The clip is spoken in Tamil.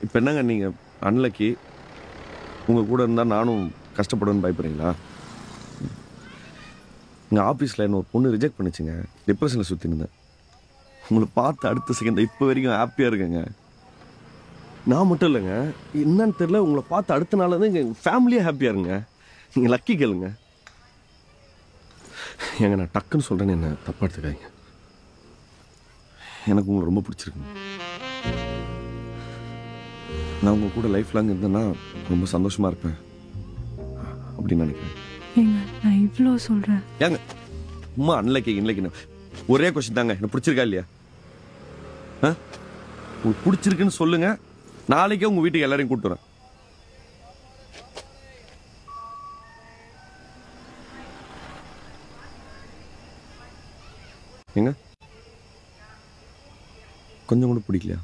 இப்போ என்னங்க நீங்கள் அன்லக்கி உங்கள் கூட இருந்தால் நானும் கஷ்டப்படுவேன்னு பயப்படுறீங்களா எங்கள் ஆஃபீஸில் என்ன ஒரு பொண்ணு ரிஜெக்ட் பண்ணிச்சுங்க டிப்ரெஷனில் சுற்றி இருந்தேன் உங்களை பார்த்து அடுத்த செகண்ட் இப்போ வரைக்கும் ஹாப்பியாக இருக்கேங்க நான் மட்டும் இல்லைங்க என்னன்னு தெரியல உங்களை பார்த்து அடுத்த நாள் வந்து எங்கள் ஃபேமிலியே ஹாப்பியாக இருங்க நீங்கள் லக்கி கேளுங்க ஏங்க நான் டக்குன்னு சொல்கிறேன்னு என்ன தப்பா எடுத்துக்காதீங்க எனக்கு உங்களை ரொம்ப பிடிச்சிருக்குங்க நான் உங்க கூட லைஃப் லாங் இருந்தேன்னா ரொம்ப சந்தோஷமா இருப்பேன் அப்படின்னு நினைக்கிறேன் ஏங்க நான் இவ்வளோ சொல்கிறேன் ஏங்க உமா அன்லைக்கு இன்னைக்கு ஒரே கொஸ்டின் தாங்க எனக்கு பிடிச்சிருக்கா இல்லையா ஆ உங்களுக்கு பிடிச்சிருக்குன்னு சொல்லுங்க நாளைக்கே உங்க வீட்டுக்கு எல்லாரையும் கூட்டு வரேன் ஏங்க கொஞ்சம் கூட பிடிக்கலையா